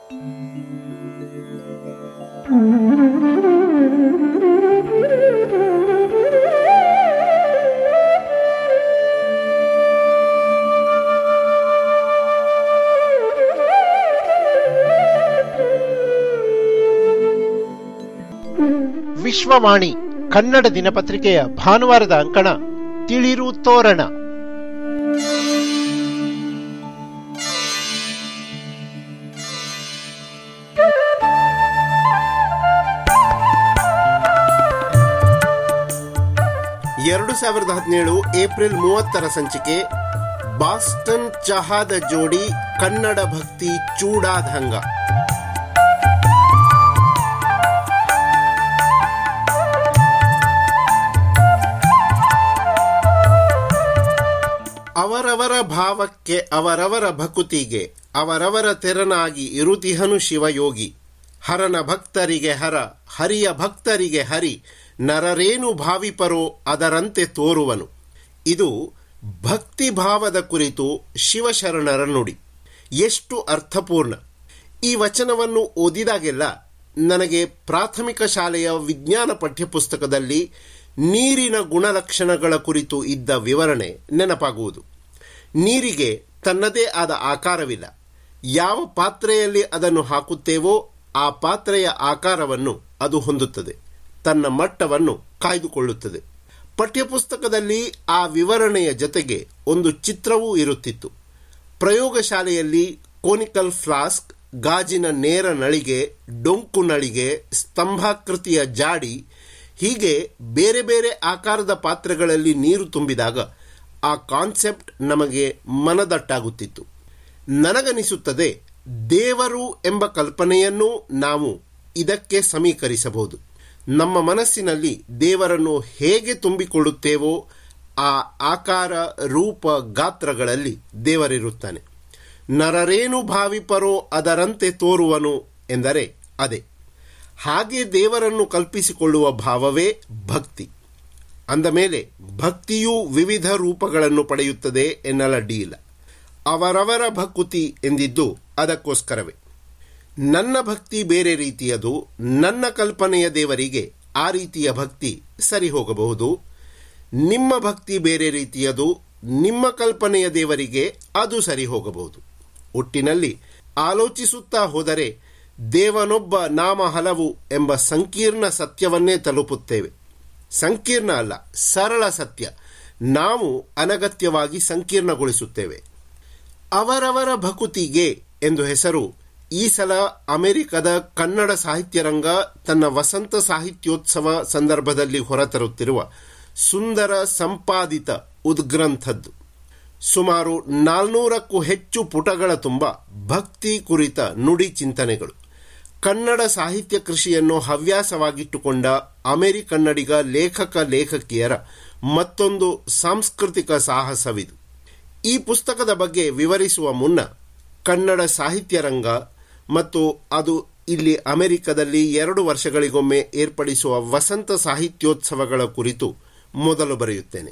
ವಿಶ್ವವಾಣಿ ಕನ್ನಡ ದಿನಪತ್ರಿಕೆಯ ಭಾನುವಾರದ ಅಂಕಣ ತಿಳಿರು ತೋರಣ ಎರಡು ಸಾವಿರದ ಹದಿನೇಳು ಏಪ್ರಿಲ್ ಮೂವತ್ತರ ಸಂಚಿಕೆ ಬಾಸ್ಟನ್ ಚಹಾದ ಜೋಡಿ ಕನ್ನಡ ಭಕ್ತಿ ಚೂಡಾದಂಗ ಅವರವರ ಭಾವಕ್ಕೆ ಅವರವರ ಭಕುತಿಗೆ ಅವರವರ ತೆರನಾಗಿ ಇರುತಿಹನು ಶಿವಯೋಗಿ ಹರನ ಭಕ್ತರಿಗೆ ಹರ ಹರಿಯ ಭಕ್ತರಿಗೆ ಹರಿ ನರರೇನು ಭಾವಿಪರೋ ಅದರಂತೆ ತೋರುವನು ಇದು ಭಕ್ತಿ ಭಾವದ ಕುರಿತು ಶಿವಶರಣರ ನುಡಿ ಎಷ್ಟು ಅರ್ಥಪೂರ್ಣ ಈ ವಚನವನ್ನು ಓದಿದಾಗೆಲ್ಲ ನನಗೆ ಪ್ರಾಥಮಿಕ ಶಾಲೆಯ ವಿಜ್ಞಾನ ಪಠ್ಯಪುಸ್ತಕದಲ್ಲಿ ನೀರಿನ ಗುಣಲಕ್ಷಣಗಳ ಕುರಿತು ಇದ್ದ ವಿವರಣೆ ನೆನಪಾಗುವುದು ನೀರಿಗೆ ತನ್ನದೇ ಆದ ಆಕಾರವಿಲ್ಲ ಯಾವ ಪಾತ್ರೆಯಲ್ಲಿ ಅದನ್ನು ಹಾಕುತ್ತೇವೋ ಆ ಪಾತ್ರೆಯ ಆಕಾರವನ್ನು ಅದು ಹೊಂದುತ್ತದೆ ತನ್ನ ಮಟ್ಟವನ್ನು ಕಾಯ್ದುಕೊಳ್ಳುತ್ತದೆ ಪಠ್ಯಪುಸ್ತಕದಲ್ಲಿ ಆ ವಿವರಣೆಯ ಜೊತೆಗೆ ಒಂದು ಚಿತ್ರವೂ ಇರುತ್ತಿತ್ತು ಪ್ರಯೋಗಶಾಲೆಯಲ್ಲಿ ಕೋನಿಕಲ್ ಫ್ಲಾಸ್ಕ್ ಗಾಜಿನ ನೇರ ನಳಿಗೆ ಡೊಂಕು ನಳಿಗೆ ಸ್ತಂಭಾಕೃತಿಯ ಜಾಡಿ ಹೀಗೆ ಬೇರೆ ಬೇರೆ ಆಕಾರದ ಪಾತ್ರೆಗಳಲ್ಲಿ ನೀರು ತುಂಬಿದಾಗ ಆ ಕಾನ್ಸೆಪ್ಟ್ ನಮಗೆ ಮನದಟ್ಟಾಗುತ್ತಿತ್ತು ನನಗನಿಸುತ್ತದೆ ದೇವರು ಎಂಬ ಕಲ್ಪನೆಯನ್ನೂ ನಾವು ಇದಕ್ಕೆ ಸಮೀಕರಿಸಬಹುದು ನಮ್ಮ ಮನಸ್ಸಿನಲ್ಲಿ ದೇವರನ್ನು ಹೇಗೆ ತುಂಬಿಕೊಳ್ಳುತ್ತೇವೋ ಆ ಆಕಾರ ರೂಪ ಗಾತ್ರಗಳಲ್ಲಿ ದೇವರಿರುತ್ತಾನೆ ನರರೇನು ಭಾವಿಪರೋ ಅದರಂತೆ ತೋರುವನು ಎಂದರೆ ಅದೇ ಹಾಗೆ ದೇವರನ್ನು ಕಲ್ಪಿಸಿಕೊಳ್ಳುವ ಭಾವವೇ ಭಕ್ತಿ ಅಂದ ಮೇಲೆ ಭಕ್ತಿಯೂ ವಿವಿಧ ರೂಪಗಳನ್ನು ಪಡೆಯುತ್ತದೆ ಎನ್ನಲಡ್ಡಿಯಿಲ್ಲ ಅವರವರ ಭಕುತಿ ಎಂದಿದ್ದು ಅದಕ್ಕೋಸ್ಕರವೇ ನನ್ನ ಭಕ್ತಿ ಬೇರೆ ರೀತಿಯದು ನನ್ನ ಕಲ್ಪನೆಯ ದೇವರಿಗೆ ಆ ರೀತಿಯ ಭಕ್ತಿ ಸರಿ ಹೋಗಬಹುದು ನಿಮ್ಮ ಭಕ್ತಿ ಬೇರೆ ರೀತಿಯದು ನಿಮ್ಮ ಕಲ್ಪನೆಯ ದೇವರಿಗೆ ಅದು ಸರಿ ಹೋಗಬಹುದು ಒಟ್ಟಿನಲ್ಲಿ ಆಲೋಚಿಸುತ್ತಾ ಹೋದರೆ ದೇವನೊಬ್ಬ ನಾಮ ಹಲವು ಎಂಬ ಸಂಕೀರ್ಣ ಸತ್ಯವನ್ನೇ ತಲುಪುತ್ತೇವೆ ಸಂಕೀರ್ಣ ಅಲ್ಲ ಸರಳ ಸತ್ಯ ನಾವು ಅನಗತ್ಯವಾಗಿ ಸಂಕೀರ್ಣಗೊಳಿಸುತ್ತೇವೆ ಅವರವರ ಭಕುತಿಗೆ ಎಂದು ಹೆಸರು ಈ ಸಲ ಅಮೆರಿಕದ ಕನ್ನಡ ಸಾಹಿತ್ಯ ರಂಗ ತನ್ನ ವಸಂತ ಸಾಹಿತ್ಯೋತ್ಸವ ಸಂದರ್ಭದಲ್ಲಿ ಹೊರತರುತ್ತಿರುವ ಸುಂದರ ಸಂಪಾದಿತ ಉದ್ಗ್ರಂಥದ್ದು ಸುಮಾರು ನಾಲ್ನೂರಕ್ಕೂ ಹೆಚ್ಚು ಪುಟಗಳ ತುಂಬ ಭಕ್ತಿ ಕುರಿತ ನುಡಿ ಚಿಂತನೆಗಳು ಕನ್ನಡ ಸಾಹಿತ್ಯ ಕೃಷಿಯನ್ನು ಹವ್ಯಾಸವಾಗಿಟ್ಟುಕೊಂಡ ಅಮೆರಿಕನ್ನಡಿಗ ಲೇಖಕ ಲೇಖಕಿಯರ ಮತ್ತೊಂದು ಸಾಂಸ್ಕೃತಿಕ ಸಾಹಸವಿದು ಈ ಪುಸ್ತಕದ ಬಗ್ಗೆ ವಿವರಿಸುವ ಮುನ್ನ ಕನ್ನಡ ಸಾಹಿತ್ಯ ರಂಗ ಮತ್ತು ಅದು ಇಲ್ಲಿ ಅಮೆರಿಕದಲ್ಲಿ ಎರಡು ವರ್ಷಗಳಿಗೊಮ್ಮೆ ಏರ್ಪಡಿಸುವ ವಸಂತ ಸಾಹಿತ್ಯೋತ್ಸವಗಳ ಕುರಿತು ಮೊದಲು ಬರೆಯುತ್ತೇನೆ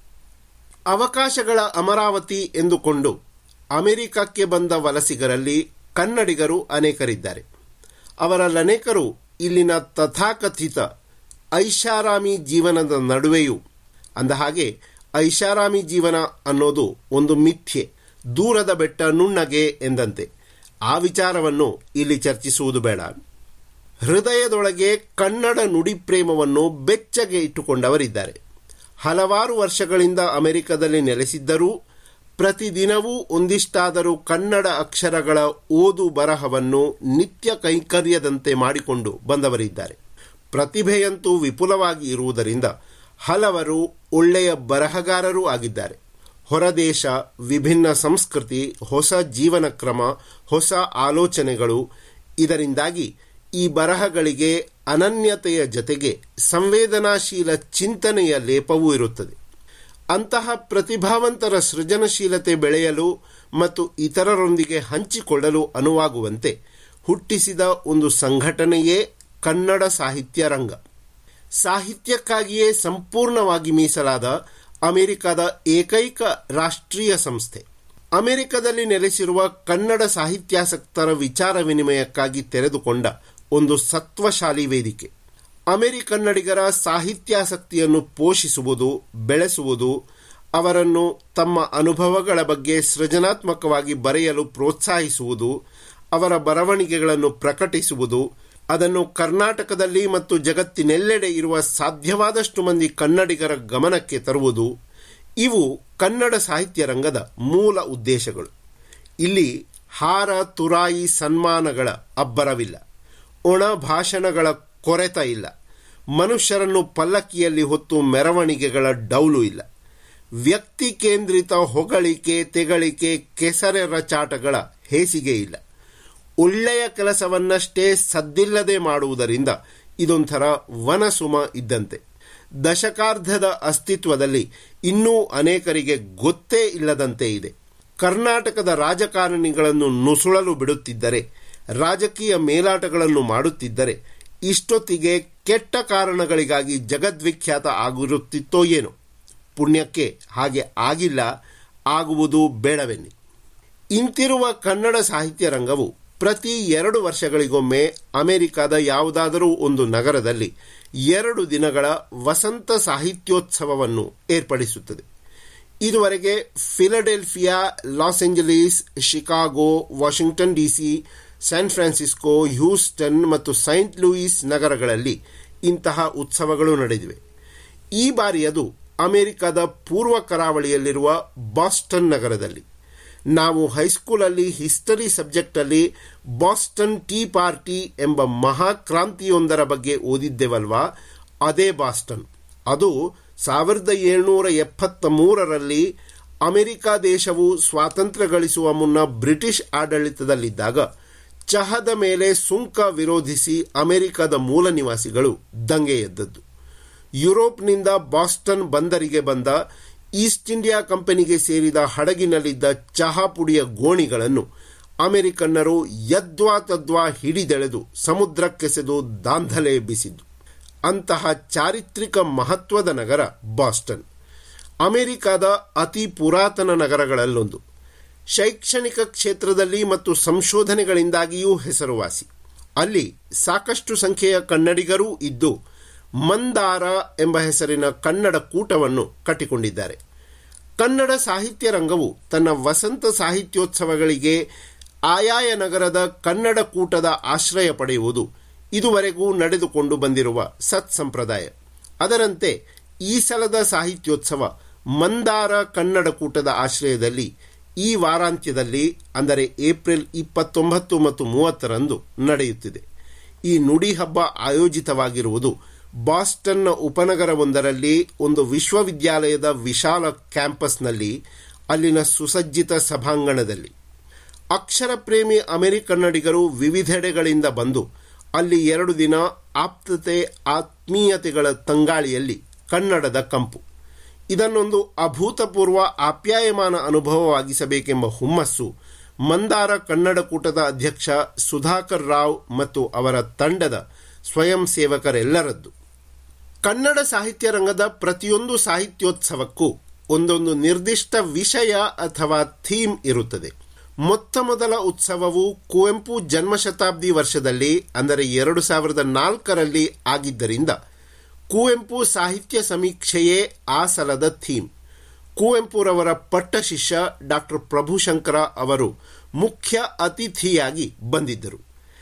ಅವಕಾಶಗಳ ಅಮರಾವತಿ ಎಂದುಕೊಂಡು ಅಮೆರಿಕಕ್ಕೆ ಬಂದ ವಲಸಿಗರಲ್ಲಿ ಕನ್ನಡಿಗರು ಅನೇಕರಿದ್ದಾರೆ ಅವರಲ್ಲನೇಕರು ಇಲ್ಲಿನ ತಥಾಕಥಿತ ಐಷಾರಾಮಿ ಜೀವನದ ನಡುವೆಯೂ ಅಂದ ಹಾಗೆ ಐಷಾರಾಮಿ ಜೀವನ ಅನ್ನೋದು ಒಂದು ಮಿಥ್ಯೆ ದೂರದ ಬೆಟ್ಟ ನುಣ್ಣಗೆ ಎಂದಂತೆ ಆ ವಿಚಾರವನ್ನು ಇಲ್ಲಿ ಚರ್ಚಿಸುವುದು ಬೇಡ ಹೃದಯದೊಳಗೆ ಕನ್ನಡ ನುಡಿ ಪ್ರೇಮವನ್ನು ಬೆಚ್ಚಗೆ ಇಟ್ಟುಕೊಂಡವರಿದ್ದಾರೆ ಹಲವಾರು ವರ್ಷಗಳಿಂದ ಅಮೆರಿಕದಲ್ಲಿ ನೆಲೆಸಿದ್ದರೂ ಪ್ರತಿದಿನವೂ ಒಂದಿಷ್ಟಾದರೂ ಕನ್ನಡ ಅಕ್ಷರಗಳ ಓದು ಬರಹವನ್ನು ನಿತ್ಯ ಕೈಂಕರ್ಯದಂತೆ ಮಾಡಿಕೊಂಡು ಬಂದವರಿದ್ದಾರೆ ಪ್ರತಿಭೆಯಂತೂ ವಿಪುಲವಾಗಿ ಇರುವುದರಿಂದ ಹಲವರು ಒಳ್ಳೆಯ ಬರಹಗಾರರೂ ಆಗಿದ್ದಾರೆ ಹೊರದೇಶ ವಿಭಿನ್ನ ಸಂಸ್ಕೃತಿ ಹೊಸ ಜೀವನ ಕ್ರಮ ಹೊಸ ಆಲೋಚನೆಗಳು ಇದರಿಂದಾಗಿ ಈ ಬರಹಗಳಿಗೆ ಅನನ್ಯತೆಯ ಜೊತೆಗೆ ಸಂವೇದನಾಶೀಲ ಚಿಂತನೆಯ ಲೇಪವೂ ಇರುತ್ತದೆ ಅಂತಹ ಪ್ರತಿಭಾವಂತರ ಸೃಜನಶೀಲತೆ ಬೆಳೆಯಲು ಮತ್ತು ಇತರರೊಂದಿಗೆ ಹಂಚಿಕೊಳ್ಳಲು ಅನುವಾಗುವಂತೆ ಹುಟ್ಟಿಸಿದ ಒಂದು ಸಂಘಟನೆಯೇ ಕನ್ನಡ ಸಾಹಿತ್ಯ ರಂಗ ಸಾಹಿತ್ಯಕ್ಕಾಗಿಯೇ ಸಂಪೂರ್ಣವಾಗಿ ಮೀಸಲಾದ ಅಮೆರಿಕದ ಏಕೈಕ ರಾಷ್ಟ್ರೀಯ ಸಂಸ್ಥೆ ಅಮೆರಿಕದಲ್ಲಿ ನೆಲೆಸಿರುವ ಕನ್ನಡ ಸಾಹಿತ್ಯಾಸಕ್ತರ ವಿಚಾರ ವಿನಿಮಯಕ್ಕಾಗಿ ತೆರೆದುಕೊಂಡ ಒಂದು ಸತ್ವಶಾಲಿ ವೇದಿಕೆ ಅಮೆರಿಕನ್ನಡಿಗರ ಸಾಹಿತ್ಯಾಸಕ್ತಿಯನ್ನು ಪೋಷಿಸುವುದು ಬೆಳೆಸುವುದು ಅವರನ್ನು ತಮ್ಮ ಅನುಭವಗಳ ಬಗ್ಗೆ ಸೃಜನಾತ್ಮಕವಾಗಿ ಬರೆಯಲು ಪ್ರೋತ್ಸಾಹಿಸುವುದು ಅವರ ಬರವಣಿಗೆಗಳನ್ನು ಪ್ರಕಟಿಸುವುದು ಅದನ್ನು ಕರ್ನಾಟಕದಲ್ಲಿ ಮತ್ತು ಜಗತ್ತಿನೆಲ್ಲೆಡೆ ಇರುವ ಸಾಧ್ಯವಾದಷ್ಟು ಮಂದಿ ಕನ್ನಡಿಗರ ಗಮನಕ್ಕೆ ತರುವುದು ಇವು ಕನ್ನಡ ಸಾಹಿತ್ಯ ರಂಗದ ಮೂಲ ಉದ್ದೇಶಗಳು ಇಲ್ಲಿ ಹಾರ ತುರಾಯಿ ಸನ್ಮಾನಗಳ ಅಬ್ಬರವಿಲ್ಲ ಒಣ ಭಾಷಣಗಳ ಕೊರೆತ ಇಲ್ಲ ಮನುಷ್ಯರನ್ನು ಪಲ್ಲಕ್ಕಿಯಲ್ಲಿ ಹೊತ್ತು ಮೆರವಣಿಗೆಗಳ ಡೌಲು ಇಲ್ಲ ವ್ಯಕ್ತಿ ಕೇಂದ್ರಿತ ಹೊಗಳಿಕೆ ತೆಗಳಿಕೆ ಕೆಸರೆ ರಚಾಟಗಳ ಹೇಸಿಗೆ ಇಲ್ಲ ಒಳ್ಳೆಯ ಕೆಲಸವನ್ನಷ್ಟೇ ಸದ್ದಿಲ್ಲದೆ ಮಾಡುವುದರಿಂದ ಇದೊಂಥರ ವನಸುಮ ಇದ್ದಂತೆ ದಶಕಾರ್ಧದ ಅಸ್ತಿತ್ವದಲ್ಲಿ ಇನ್ನೂ ಅನೇಕರಿಗೆ ಗೊತ್ತೇ ಇಲ್ಲದಂತೆ ಇದೆ ಕರ್ನಾಟಕದ ರಾಜಕಾರಣಿಗಳನ್ನು ನುಸುಳಲು ಬಿಡುತ್ತಿದ್ದರೆ ರಾಜಕೀಯ ಮೇಲಾಟಗಳನ್ನು ಮಾಡುತ್ತಿದ್ದರೆ ಇಷ್ಟೊತ್ತಿಗೆ ಕೆಟ್ಟ ಕಾರಣಗಳಿಗಾಗಿ ಜಗದ್ವಿಖ್ಯಾತ ಆಗಿರುತ್ತಿತ್ತೋ ಏನೋ ಪುಣ್ಯಕ್ಕೆ ಹಾಗೆ ಆಗಿಲ್ಲ ಆಗುವುದು ಬೇಡವೆನ್ನಿ ಇಂತಿರುವ ಕನ್ನಡ ಸಾಹಿತ್ಯ ರಂಗವು ಪ್ರತಿ ಎರಡು ವರ್ಷಗಳಿಗೊಮ್ಮೆ ಅಮೆರಿಕದ ಯಾವುದಾದರೂ ಒಂದು ನಗರದಲ್ಲಿ ಎರಡು ದಿನಗಳ ವಸಂತ ಸಾಹಿತ್ಯೋತ್ಸವವನ್ನು ಏರ್ಪಡಿಸುತ್ತದೆ ಇದುವರೆಗೆ Philadelphia Los Angeles Chicago Washington DC San Francisco Houston ಮತ್ತು ಸೈಂಟ್ ಲೂಯಿಸ್ ನಗರಗಳಲ್ಲಿ ಇಂತಹ ಉತ್ಸವಗಳು ನಡೆದಿವೆ ಈ ಬಾರಿ ಅದು ಅಮೆರಿಕದ ಪೂರ್ವ ಕರಾವಳಿಯಲ್ಲಿರುವ ಬಾಸ್ಟನ್ ನಗರದಲ್ಲಿ ನಾವು ಹೈಸ್ಕೂಲಲ್ಲಿ ಹಿಸ್ಟರಿ ಸಬ್ಜೆಕ್ಟಲ್ಲಿ ಬಾಸ್ಟನ್ ಟೀ ಪಾರ್ಟಿ ಎಂಬ ಮಹಾಕ್ರಾಂತಿಯೊಂದರ ಬಗ್ಗೆ ಓದಿದ್ದೆವಲ್ವಾ ಅದೇ ಬಾಸ್ಟನ್ ಅದು ಸಾವಿರದ ಏಳ್ನೂರ ಎಪ್ಪತ್ತ ಮೂರರಲ್ಲಿ ಅಮೆರಿಕ ದೇಶವು ಸ್ವಾತಂತ್ರ್ಯ ಗಳಿಸುವ ಮುನ್ನ ಬ್ರಿಟಿಷ್ ಆಡಳಿತದಲ್ಲಿದ್ದಾಗ ಚಹದ ಮೇಲೆ ಸುಂಕ ವಿರೋಧಿಸಿ ಅಮೆರಿಕದ ಮೂಲ ನಿವಾಸಿಗಳು ದಂಗೆ ಎದ್ದದ್ದು ಯುರೋಪ್ನಿಂದ ಬಾಸ್ಟನ್ ಬಂದರಿಗೆ ಬಂದ ಈಸ್ಟ್ ಇಂಡಿಯಾ ಕಂಪನಿಗೆ ಸೇರಿದ ಹಡಗಿನಲ್ಲಿದ್ದ ಚಹಾ ಪುಡಿಯ ಗೋಣಿಗಳನ್ನು ಅಮೆರಿಕನ್ನರು ಯದ್ವಾ ತದ್ವಾ ಹಿಡಿದೆಳೆದು ಸಮುದ್ರಕ್ಕೆಸೆದು ದಾಂಧಲೆ ಎಬ್ಬಿಸಿದ್ದು ಅಂತಹ ಚಾರಿತ್ರಿಕ ಮಹತ್ವದ ನಗರ ಬಾಸ್ಟನ್ ಅಮೆರಿಕದ ಅತಿ ಪುರಾತನ ನಗರಗಳಲ್ಲೊಂದು ಶೈಕ್ಷಣಿಕ ಕ್ಷೇತ್ರದಲ್ಲಿ ಮತ್ತು ಸಂಶೋಧನೆಗಳಿಂದಾಗಿಯೂ ಹೆಸರುವಾಸಿ ಅಲ್ಲಿ ಸಾಕಷ್ಟು ಸಂಖ್ಯೆಯ ಕನ್ನಡಿಗರೂ ಇದ್ದು ಮಂದಾರ ಎಂಬ ಹೆಸರಿನ ಕನ್ನಡ ಕೂಟವನ್ನು ಕಟ್ಟಿಕೊಂಡಿದ್ದಾರೆ ಕನ್ನಡ ಸಾಹಿತ್ಯ ರಂಗವು ತನ್ನ ವಸಂತ ಸಾಹಿತ್ಯೋತ್ಸವಗಳಿಗೆ ಆಯಾಯ ನಗರದ ಕನ್ನಡ ಕೂಟದ ಆಶ್ರಯ ಪಡೆಯುವುದು ಇದುವರೆಗೂ ನಡೆದುಕೊಂಡು ಬಂದಿರುವ ಸತ್ಸಂಪ್ರದಾಯ ಅದರಂತೆ ಈ ಸಲದ ಸಾಹಿತ್ಯೋತ್ಸವ ಮಂದಾರ ಕನ್ನಡ ಕೂಟದ ಆಶ್ರಯದಲ್ಲಿ ಈ ವಾರಾಂತ್ಯದಲ್ಲಿ ಅಂದರೆ ಏಪ್ರಿಲ್ ಇಪ್ಪತ್ತೊಂಬತ್ತು ಮತ್ತು ಮೂವತ್ತರಂದು ನಡೆಯುತ್ತಿದೆ ಈ ನುಡಿ ಹಬ್ಬ ಆಯೋಜಿತವಾಗಿರುವುದು ಬಾಸ್ಟನ್ನ ಉಪನಗರವೊಂದರಲ್ಲಿ ಒಂದು ವಿಶ್ವವಿದ್ಯಾಲಯದ ವಿಶಾಲ ಕ್ಯಾಂಪಸ್ನಲ್ಲಿ ಅಲ್ಲಿನ ಸುಸಜ್ಜಿತ ಸಭಾಂಗಣದಲ್ಲಿ ಅಕ್ಷರ ಪ್ರೇಮಿ ಅಮೆರಿಕನ್ನಡಿಗರು ವಿವಿಧೆಡೆಗಳಿಂದ ಬಂದು ಅಲ್ಲಿ ಎರಡು ದಿನ ಆಪ್ತತೆ ಆತ್ಮೀಯತೆಗಳ ತಂಗಾಳಿಯಲ್ಲಿ ಕನ್ನಡದ ಕಂಪು ಇದನ್ನೊಂದು ಅಭೂತಪೂರ್ವ ಆಪ್ಯಾಯಮಾನ ಅನುಭವವಾಗಿಸಬೇಕೆಂಬ ಹುಮ್ಮಸ್ಸು ಮಂದಾರ ಕನ್ನಡ ಕೂಟದ ಅಧ್ಯಕ್ಷ ಸುಧಾಕರ್ ರಾವ್ ಮತ್ತು ಅವರ ತಂಡದ ಸ್ವಯಂ ಸೇವಕರೆಲ್ಲರದ್ದು ಕನ್ನಡ ಸಾಹಿತ್ಯ ರಂಗದ ಪ್ರತಿಯೊಂದು ಸಾಹಿತ್ಯೋತ್ಸವಕ್ಕೂ ಒಂದೊಂದು ನಿರ್ದಿಷ್ಟ ವಿಷಯ ಅಥವಾ ಥೀಮ್ ಇರುತ್ತದೆ ಮೊತ್ತ ಮೊದಲ ಉತ್ಸವವು ಕುವೆಂಪು ಜನ್ಮಶತಾಬ್ದಿ ವರ್ಷದಲ್ಲಿ ಅಂದರೆ ಎರಡು ಸಾವಿರದ ನಾಲ್ಕರಲ್ಲಿ ಆಗಿದ್ದರಿಂದ ಕುವೆಂಪು ಸಾಹಿತ್ಯ ಸಮೀಕ್ಷೆಯೇ ಆ ಸಲದ ಥೀಮ್ ಕುವೆಂಪುರವರ ಪಟ್ಟ ಶಿಷ್ಯ ಡಾಕ್ಟರ್ ಪ್ರಭುಶಂಕರ ಅವರು ಮುಖ್ಯ ಅತಿಥಿಯಾಗಿ ಬಂದಿದ್ದರು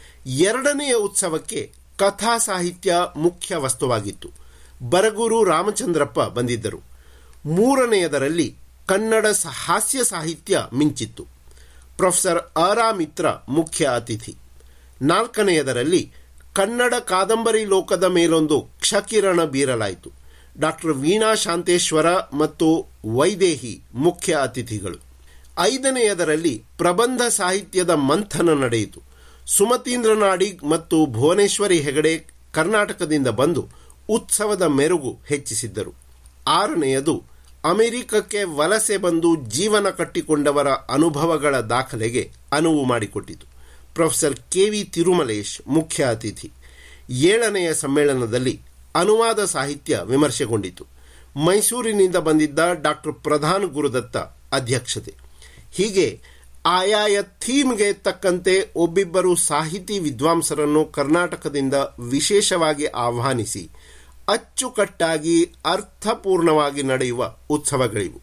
ಎರಡನೆಯ ಉತ್ಸವಕ್ಕೆ ಕಥಾ ಸಾಹಿತ್ಯ ಮುಖ್ಯ ವಸ್ತುವಾಗಿತ್ತು ಬರಗೂರು ರಾಮಚಂದ್ರಪ್ಪ ಬಂದಿದ್ದರು ಮೂರನೆಯದರಲ್ಲಿ ಕನ್ನಡ ಹಾಸ್ಯ ಸಾಹಿತ್ಯ ಮಿಂಚಿತ್ತು ಪ್ರೊಫೆಸರ್ ಅರಾ ಮಿತ್ರ ಮುಖ್ಯ ಅತಿಥಿ ನಾಲ್ಕನೆಯದರಲ್ಲಿ ಕನ್ನಡ ಕಾದಂಬರಿ ಲೋಕದ ಮೇಲೊಂದು ಕ್ಷಕಿರಣ ಬೀರಲಾಯಿತು ಡಾಕ್ಟರ್ ವೀಣಾ ಶಾಂತೇಶ್ವರ ಮತ್ತು ವೈದೇಹಿ ಮುಖ್ಯ ಅತಿಥಿಗಳು ಐದನೆಯದರಲ್ಲಿ ಪ್ರಬಂಧ ಸಾಹಿತ್ಯದ ಮಂಥನ ನಡೆಯಿತು ಸುಮತೀಂದ್ರ ನಾಡಿಗ್ ಮತ್ತು ಭುವನೇಶ್ವರಿ ಹೆಗಡೆ ಕರ್ನಾಟಕದಿಂದ ಬಂದು ಉತ್ಸವದ ಮೆರುಗು ಹೆಚ್ಚಿಸಿದ್ದರು ಆರನೆಯದು ಅಮೆರಿಕಕ್ಕೆ ವಲಸೆ ಬಂದು ಜೀವನ ಕಟ್ಟಿಕೊಂಡವರ ಅನುಭವಗಳ ದಾಖಲೆಗೆ ಅನುವು ಮಾಡಿಕೊಟ್ಟಿತು ಪ್ರೊಫೆಸರ್ ಕೆ ವಿ ತಿರುಮಲೇಶ್ ಮುಖ್ಯ ಅತಿಥಿ ಏಳನೆಯ ಸಮ್ಮೇಳನದಲ್ಲಿ ಅನುವಾದ ಸಾಹಿತ್ಯ ವಿಮರ್ಶೆಗೊಂಡಿತು ಮೈಸೂರಿನಿಂದ ಬಂದಿದ್ದ ಡಾಕ್ಟರ್ ಪ್ರಧಾನ್ ಗುರುದತ್ತ ಅಧ್ಯಕ್ಷತೆ ಹೀಗೆ ಆಯಾಯ ಥೀಮ್ಗೆ ತಕ್ಕಂತೆ ಒಬ್ಬಿಬ್ಬರು ಸಾಹಿತಿ ವಿದ್ವಾಂಸರನ್ನು ಕರ್ನಾಟಕದಿಂದ ವಿಶೇಷವಾಗಿ ಆಹ್ವಾನಿಸಿ ಅಚ್ಚುಕಟ್ಟಾಗಿ ಅರ್ಥಪೂರ್ಣವಾಗಿ ನಡೆಯುವ ಉತ್ಸವಗಳಿವು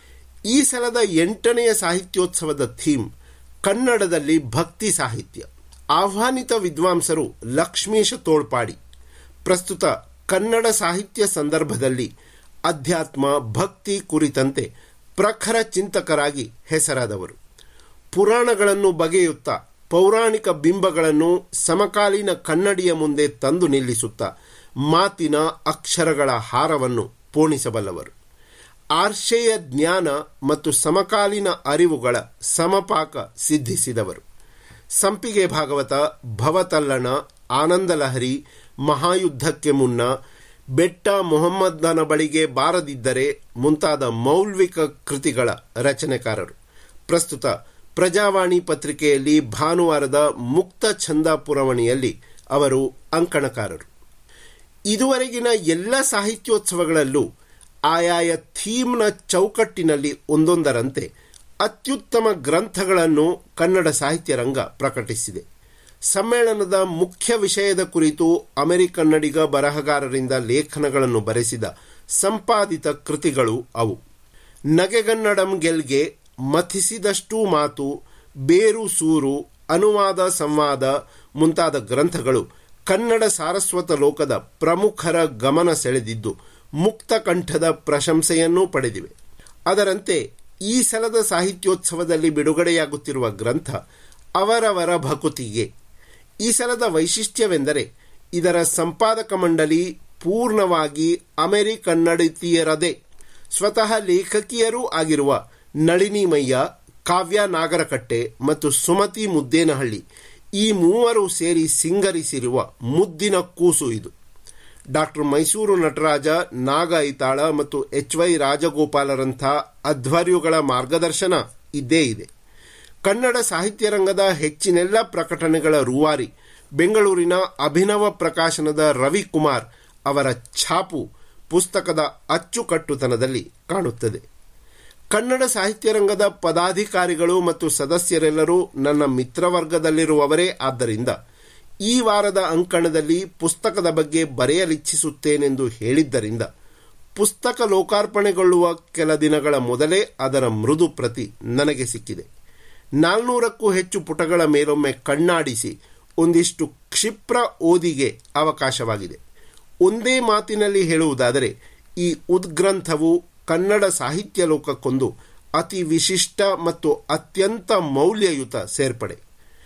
ಈ ಸಲದ ಎಂಟನೆಯ ಸಾಹಿತ್ಯೋತ್ಸವದ ಥೀಮ್ ಕನ್ನಡದಲ್ಲಿ ಭಕ್ತಿ ಸಾಹಿತ್ಯ ಆಹ್ವಾನಿತ ವಿದ್ವಾಂಸರು ಲಕ್ಷ್ಮೀಶ ತೋಳ್ಪಾಡಿ ಪ್ರಸ್ತುತ ಕನ್ನಡ ಸಾಹಿತ್ಯ ಸಂದರ್ಭದಲ್ಲಿ ಅಧ್ಯಾತ್ಮ ಭಕ್ತಿ ಕುರಿತಂತೆ ಪ್ರಖರ ಚಿಂತಕರಾಗಿ ಹೆಸರಾದವರು ಪುರಾಣಗಳನ್ನು ಬಗೆಯುತ್ತಾ ಪೌರಾಣಿಕ ಬಿಂಬಗಳನ್ನು ಸಮಕಾಲೀನ ಕನ್ನಡಿಯ ಮುಂದೆ ತಂದು ನಿಲ್ಲಿಸುತ್ತಾ ಮಾತಿನ ಅಕ್ಷರಗಳ ಹಾರವನ್ನು ಪೋಣಿಸಬಲ್ಲವರು ಆರ್ಷೇಯ ಜ್ಞಾನ ಮತ್ತು ಸಮಕಾಲೀನ ಅರಿವುಗಳ ಸಮಪಾಕ ಸಿದ್ಧಿಸಿದವರು ಸಂಪಿಗೆ ಭಾಗವತ ಭವತಲ್ಲಣ ಆನಂದಲಹರಿ ಮಹಾಯುದ್ಧಕ್ಕೆ ಮುನ್ನ ಬೆಟ್ಟ ಮೊಹಮ್ಮದನ ಬಳಿಗೆ ಬಾರದಿದ್ದರೆ ಮುಂತಾದ ಮೌಲ್ವಿಕ ಕೃತಿಗಳ ರಚನೆಕಾರರು ಪ್ರಸ್ತುತ ಪ್ರಜಾವಾಣಿ ಪತ್ರಿಕೆಯಲ್ಲಿ ಭಾನುವಾರದ ಮುಕ್ತ ಛಂದ ಪುರವಣಿಯಲ್ಲಿ ಅವರು ಅಂಕಣಕಾರರು ಇದುವರೆಗಿನ ಎಲ್ಲ ಸಾಹಿತ್ಯೋತ್ಸವಗಳಲ್ಲೂ ಆಯಾಯ ಥೀಮ್ನ ಚೌಕಟ್ಟಿನಲ್ಲಿ ಒಂದೊಂದರಂತೆ ಅತ್ಯುತ್ತಮ ಗ್ರಂಥಗಳನ್ನು ಕನ್ನಡ ಸಾಹಿತ್ಯ ರಂಗ ಪ್ರಕಟಿಸಿದೆ ಸಮ್ಮೇಳನದ ಮುಖ್ಯ ವಿಷಯದ ಕುರಿತು ಅಮೆರಿಕನ್ನಡಿಗ ಬರಹಗಾರರಿಂದ ಲೇಖನಗಳನ್ನು ಬರೆಸಿದ ಸಂಪಾದಿತ ಕೃತಿಗಳು ಅವು ನಗೆಗನ್ನಡಂ ಗೆಲ್ಗೆ ಮಥಿಸಿದಷ್ಟೂ ಮಾತು ಬೇರು ಸೂರು ಅನುವಾದ ಸಂವಾದ ಮುಂತಾದ ಗ್ರಂಥಗಳು ಕನ್ನಡ ಸಾರಸ್ವತ ಲೋಕದ ಪ್ರಮುಖರ ಗಮನ ಸೆಳೆದಿದ್ದು ಮುಕ್ತ ಕಂಠದ ಪ್ರಶಂಸೆಯನ್ನೂ ಪಡೆದಿವೆ ಅದರಂತೆ ಈ ಸಲದ ಸಾಹಿತ್ಯೋತ್ಸವದಲ್ಲಿ ಬಿಡುಗಡೆಯಾಗುತ್ತಿರುವ ಗ್ರಂಥ ಅವರವರ ಭಕುತಿಗೆ ಈ ಸಲದ ವೈಶಿಷ್ಟ್ಯವೆಂದರೆ ಇದರ ಸಂಪಾದಕ ಮಂಡಳಿ ಪೂರ್ಣವಾಗಿ ಅಮೆರಿಕನ್ನಡಿತಿಯರದೇ ಸ್ವತಃ ಲೇಖಕಿಯರೂ ಆಗಿರುವ ನಳಿನಿ ಮಯ್ಯ ಕಾವ್ಯ ನಾಗರಕಟ್ಟೆ ಮತ್ತು ಸುಮತಿ ಮುದ್ದೇನಹಳ್ಳಿ ಈ ಮೂವರು ಸೇರಿ ಸಿಂಗರಿಸಿರುವ ಮುದ್ದಿನ ಕೂಸು ಇದು ಡಾಕ್ಟರ್ ಮೈಸೂರು ನಟರಾಜ ನಾಗ ಐತಾಳ ಮತ್ತು ಎಚ್ ವೈ ರಾಜಗೋಪಾಲರಂಥ ಅಧ್ವರ್ಯುಗಳ ಮಾರ್ಗದರ್ಶನ ಇದ್ದೇ ಇದೆ ಕನ್ನಡ ಸಾಹಿತ್ಯ ರಂಗದ ಹೆಚ್ಚಿನೆಲ್ಲ ಪ್ರಕಟಣೆಗಳ ರೂವಾರಿ ಬೆಂಗಳೂರಿನ ಅಭಿನವ ಪ್ರಕಾಶನದ ರವಿಕುಮಾರ್ ಅವರ ಛಾಪು ಪುಸ್ತಕದ ಅಚ್ಚುಕಟ್ಟುತನದಲ್ಲಿ ಕಾಣುತ್ತದೆ ಕನ್ನಡ ಸಾಹಿತ್ಯ ರಂಗದ ಪದಾಧಿಕಾರಿಗಳು ಮತ್ತು ಸದಸ್ಯರೆಲ್ಲರೂ ನನ್ನ ಮಿತ್ರವರ್ಗದಲ್ಲಿರುವವರೇ ಆದ್ದರಿಂದ ಈ ವಾರದ ಅಂಕಣದಲ್ಲಿ ಪುಸ್ತಕದ ಬಗ್ಗೆ ಬರೆಯಲಿಚ್ಛಿಸುತ್ತೇನೆಂದು ಹೇಳಿದ್ದರಿಂದ ಪುಸ್ತಕ ಲೋಕಾರ್ಪಣೆಗೊಳ್ಳುವ ಕೆಲ ದಿನಗಳ ಮೊದಲೇ ಅದರ ಮೃದು ಪ್ರತಿ ನನಗೆ ಸಿಕ್ಕಿದೆ ನಾಲ್ನೂರಕ್ಕೂ ಹೆಚ್ಚು ಪುಟಗಳ ಮೇಲೊಮ್ಮೆ ಕಣ್ಣಾಡಿಸಿ ಒಂದಿಷ್ಟು ಕ್ಷಿಪ್ರ ಓದಿಗೆ ಅವಕಾಶವಾಗಿದೆ ಒಂದೇ ಮಾತಿನಲ್ಲಿ ಹೇಳುವುದಾದರೆ ಈ ಉದ್ಗ್ರಂಥವು ಕನ್ನಡ ಸಾಹಿತ್ಯ ಲೋಕಕ್ಕೊಂದು ಅತಿ ವಿಶಿಷ್ಟ ಮತ್ತು ಅತ್ಯಂತ ಮೌಲ್ಯಯುತ ಸೇರ್ಪಡೆ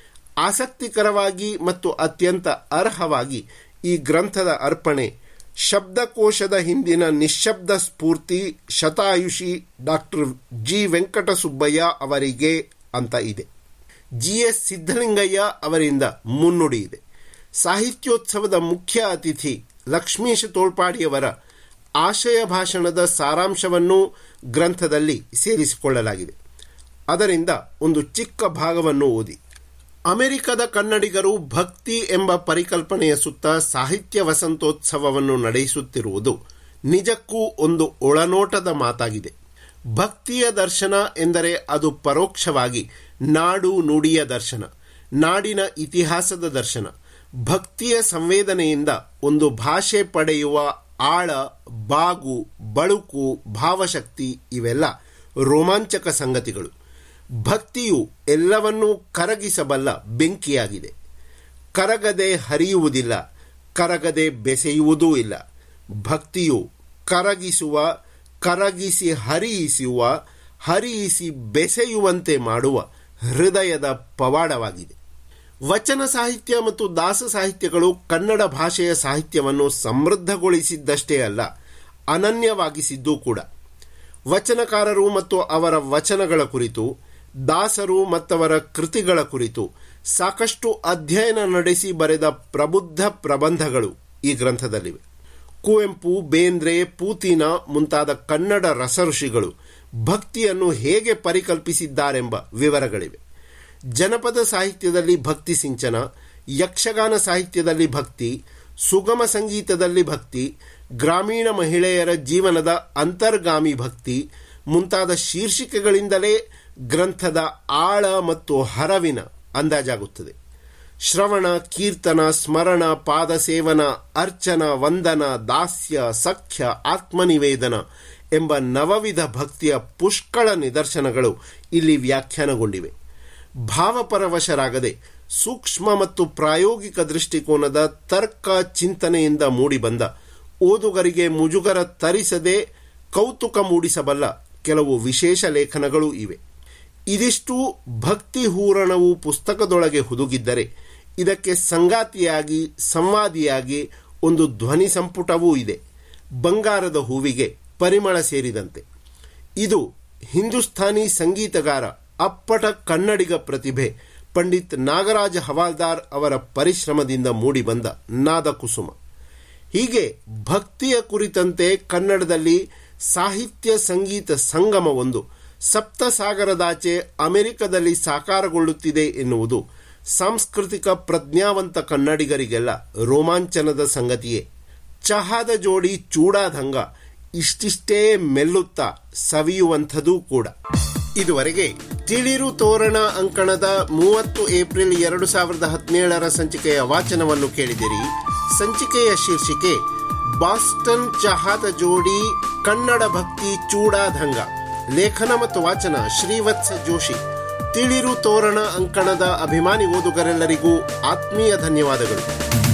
ಆಸಕ್ತಿಕರವಾಗಿ ಮತ್ತು ಅತ್ಯಂತ ಅರ್ಹವಾಗಿ ಈ ಗ್ರಂಥದ ಅರ್ಪಣೆ ಶಬ್ದಕೋಶದ ಹಿಂದಿನ ನಿಶ್ಶಬ್ದ ಸ್ಫೂರ್ತಿ ಶತಾಯುಷಿ ಡಾಕ್ಟರ್ ಜಿ ವೆಂಕಟಸುಬ್ಬಯ್ಯ ಅವರಿಗೆ ಅಂತ ಇದೆ ಜಿ ಎಸ್ ಸಿದ್ದಲಿಂಗಯ್ಯ ಅವರಿಂದ ಮುನ್ನುಡಿ ಇದೆ ಸಾಹಿತ್ಯೋತ್ಸವದ ಮುಖ್ಯ ಅತಿಥಿ ಲಕ್ಷ್ಮೀಶ ತೋಳ್ಪಾಡಿಯವರ ಆಶಯ ಭಾಷಣದ ಸಾರಾಂಶವನ್ನೂ ಗ್ರಂಥದಲ್ಲಿ ಸೇರಿಸಿಕೊಳ್ಳಲಾಗಿದೆ ಅದರಿಂದ ಒಂದು ಚಿಕ್ಕ ಭಾಗವನ್ನು ಓದಿ ಅಮೆರಿಕದ ಕನ್ನಡಿಗರು ಭಕ್ತಿ ಎಂಬ ಪರಿಕಲ್ಪನೆಯ ಸುತ್ತ ಸಾಹಿತ್ಯ ವಸಂತೋತ್ಸವವನ್ನು ನಡೆಸುತ್ತಿರುವುದು ನಿಜಕ್ಕೂ ಒಂದು ಒಳನೋಟದ ಮಾತಾಗಿದೆ ಭಕ್ತಿಯ ದರ್ಶನ ಎಂದರೆ ಅದು ಪರೋಕ್ಷವಾಗಿ ನಾಡು ನುಡಿಯ ದರ್ಶನ ನಾಡಿನ ಇತಿಹಾಸದ ದರ್ಶನ ಭಕ್ತಿಯ ಸಂವೇದನೆಯಿಂದ ಒಂದು ಭಾಷೆ ಪಡೆಯುವ ಆಳ ಬಾಗು ಬಳುಕು ಭಾವಶಕ್ತಿ ಇವೆಲ್ಲ ರೋಮಾಂಚಕ ಸಂಗತಿಗಳು ಭಕ್ತಿಯು ಎಲ್ಲವನ್ನೂ ಕರಗಿಸಬಲ್ಲ ಬೆಂಕಿಯಾಗಿದೆ ಕರಗದೆ ಹರಿಯುವುದಿಲ್ಲ ಕರಗದೆ ಬೆಸೆಯುವುದೂ ಇಲ್ಲ ಭಕ್ತಿಯು ಕರಗಿಸುವ ಕರಗಿಸಿ ಹರಿಯಿಸುವ ಹರಿಯಿಸಿ ಬೆಸೆಯುವಂತೆ ಮಾಡುವ ಹೃದಯದ ಪವಾಡವಾಗಿದೆ ವಚನ ಸಾಹಿತ್ಯ ಮತ್ತು ದಾಸ ಸಾಹಿತ್ಯಗಳು ಕನ್ನಡ ಭಾಷೆಯ ಸಾಹಿತ್ಯವನ್ನು ಸಮೃದ್ಧಗೊಳಿಸಿದ್ದಷ್ಟೇ ಅಲ್ಲ ಅನನ್ಯವಾಗಿಸಿದ್ದೂ ಕೂಡ ವಚನಕಾರರು ಮತ್ತು ಅವರ ವಚನಗಳ ಕುರಿತು ದಾಸರು ಮತ್ತವರ ಕೃತಿಗಳ ಕುರಿತು ಸಾಕಷ್ಟು ಅಧ್ಯಯನ ನಡೆಸಿ ಬರೆದ ಪ್ರಬುದ್ಧ ಪ್ರಬಂಧಗಳು ಈ ಗ್ರಂಥದಲ್ಲಿವೆ ಕುವೆಂಪು ಬೇಂದ್ರೆ ಪೂತಿನ ಮುಂತಾದ ಕನ್ನಡ ರಸಋಷಿಗಳು ಭಕ್ತಿಯನ್ನು ಹೇಗೆ ಪರಿಕಲ್ಪಿಸಿದ್ದಾರೆಂಬ ವಿವರಗಳಿವೆ ಜನಪದ ಸಾಹಿತ್ಯದಲ್ಲಿ ಭಕ್ತಿ ಸಿಂಚನ ಯಕ್ಷಗಾನ ಸಾಹಿತ್ಯದಲ್ಲಿ ಭಕ್ತಿ ಸುಗಮ ಸಂಗೀತದಲ್ಲಿ ಭಕ್ತಿ ಗ್ರಾಮೀಣ ಮಹಿಳೆಯರ ಜೀವನದ ಅಂತರ್ಗಾಮಿ ಭಕ್ತಿ ಮುಂತಾದ ಶೀರ್ಷಿಕೆಗಳಿಂದಲೇ ಗ್ರಂಥದ ಆಳ ಮತ್ತು ಹರವಿನ ಅಂದಾಜಾಗುತ್ತದೆ ಶ್ರವಣ ಕೀರ್ತನ ಸ್ಮರಣ ಪಾದಸೇವನ ಅರ್ಚನ ವಂದನ ದಾಸ್ಯ ಸಖ್ಯ ಆತ್ಮನಿವೇದನ ಎಂಬ ನವವಿಧ ಭಕ್ತಿಯ ಪುಷ್ಕಳ ನಿದರ್ಶನಗಳು ಇಲ್ಲಿ ವ್ಯಾಖ್ಯಾನಗೊಂಡಿವೆ ಭಾವಪರವಶರಾಗದೆ ಸೂಕ್ಷ್ಮ ಮತ್ತು ಪ್ರಾಯೋಗಿಕ ದೃಷ್ಟಿಕೋನದ ತರ್ಕ ಚಿಂತನೆಯಿಂದ ಮೂಡಿಬಂದ ಓದುಗರಿಗೆ ಮುಜುಗರ ತರಿಸದೆ ಕೌತುಕ ಮೂಡಿಸಬಲ್ಲ ಕೆಲವು ವಿಶೇಷ ಲೇಖನಗಳು ಇವೆ ಇದಿಷ್ಟು ಭಕ್ತಿ ಹೂರಣವು ಪುಸ್ತಕದೊಳಗೆ ಹುದುಗಿದ್ದರೆ ಇದಕ್ಕೆ ಸಂಗಾತಿಯಾಗಿ ಸಂವಾದಿಯಾಗಿ ಒಂದು ಧ್ವನಿ ಸಂಪುಟವೂ ಇದೆ ಬಂಗಾರದ ಹೂವಿಗೆ ಪರಿಮಳ ಸೇರಿದಂತೆ ಇದು ಹಿಂದೂಸ್ಥಾನಿ ಸಂಗೀತಗಾರ ಅಪ್ಪಟ ಕನ್ನಡಿಗ ಪ್ರತಿಭೆ ಪಂಡಿತ್ ನಾಗರಾಜ ಹವಾಲ್ದಾರ್ ಅವರ ಪರಿಶ್ರಮದಿಂದ ಮೂಡಿಬಂದ ನಾದಕುಸುಮ ಹೀಗೆ ಭಕ್ತಿಯ ಕುರಿತಂತೆ ಕನ್ನಡದಲ್ಲಿ ಸಾಹಿತ್ಯ ಸಂಗೀತ ಸಂಗಮವೊಂದು ಸಪ್ತಸಾಗರದಾಚೆ ಅಮೆರಿಕದಲ್ಲಿ ಸಾಕಾರಗೊಳ್ಳುತ್ತಿದೆ ಎನ್ನುವುದು ಸಾಂಸ್ಕೃತಿಕ ಪ್ರಜ್ಞಾವಂತ ಕನ್ನಡಿಗರಿಗೆಲ್ಲ ರೋಮಾಂಚನದ ಸಂಗತಿಯೇ ಚಹಾದ ಜೋಡಿ ಚೂಡಾದಂಗ ಇಷ್ಟಿಷ್ಟೇ ಮೆಲ್ಲುತ್ತಾ ಸವಿಯುವಂಥದೂ ಕೂಡ ಇದುವರೆಗೆ ತಿಳಿರು ತೋರಣ ಅಂಕಣದ ಮೂವತ್ತು ಏಪ್ರಿಲ್ ಎರಡು ಸಾವಿರದ ಹದಿನೇಳರ ಸಂಚಿಕೆಯ ವಾಚನವನ್ನು ಕೇಳಿದಿರಿ ಸಂಚಿಕೆಯ ಶೀರ್ಷಿಕೆ ಬಾಸ್ಟನ್ ಚಹಾದ ಜೋಡಿ ಕನ್ನಡ ಭಕ್ತಿ ಚೂಡಾದಂಗ ಲೇಖನ ಮತ್ತು ವಾಚನ ಶ್ರೀವತ್ಸ ಜೋಶಿ ತಿಳಿರು ತೋರಣ ಅಂಕಣದ ಅಭಿಮಾನಿ ಓದುಗರೆಲ್ಲರಿಗೂ ಆತ್ಮೀಯ ಧನ್ಯವಾದಗಳು